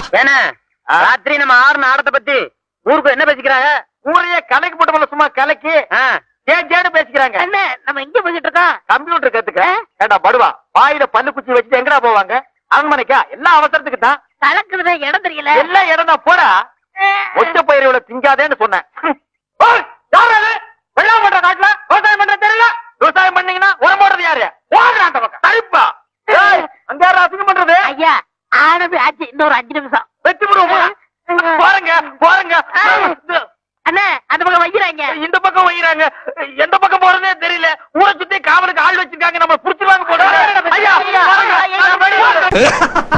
ஏன்னா ராத்திரி நம்ம ஆறு ஆடத்தை பத்தி ஊருக்கு என்ன பேசிக்கிறாங்க ஊரையே கலைக்கு போட்டு சும்மா கலைக்கு ஆ, ஜே ஜேன்னு பேசிக்கிறாங்க என்ன நம்ம எங்க பேசிட்டு இருக்கோம் கம்ப்யூட்டர் கத்துக்க ஏண்டா படுவா வாயில பல்லு குச்சி வச்சுட்டு எங்கடா போவாங்க அரண்மனைக்கா எல்லா அவசரத்துக்கு தான் கலக்குறத இடம் தெரியல எல்லா இடம் தான் போடா ஒச்ச பயிர்களை திங்காதேன்னு சொன்னேன் ஓய், யார் அது? வெள்ளாமை பண்ற காட்டுல விவசாயம் பண்ற தெரியல விவசாயம் பண்ணீங்கன்னா உரம் போடுறது யாரு ஓடுறா அந்த பக்கம் தரிப்பா ஏய், அங்க யாரும் அசிங்கம் பண்றது ஐயா ஆனது ஆச்சு இன்னொரு அஞ்சு நிமிஷம் வெட்டி விடுவோம் போறங்க போறங்க அண்ணா அந்த பக்கம் வைக்கிறாங்க இந்த பக்கம் வைக்கிறாங்க எந்த பக்கம் போறதே தெரியல ஊரை சுத்தி காவலுக்கு ஆள் வச்சிருக்காங்க நம்ம புடிச்சிருவாங்க போல ஐயா ஐயா, ஐயா, ஐயா, போறங்க.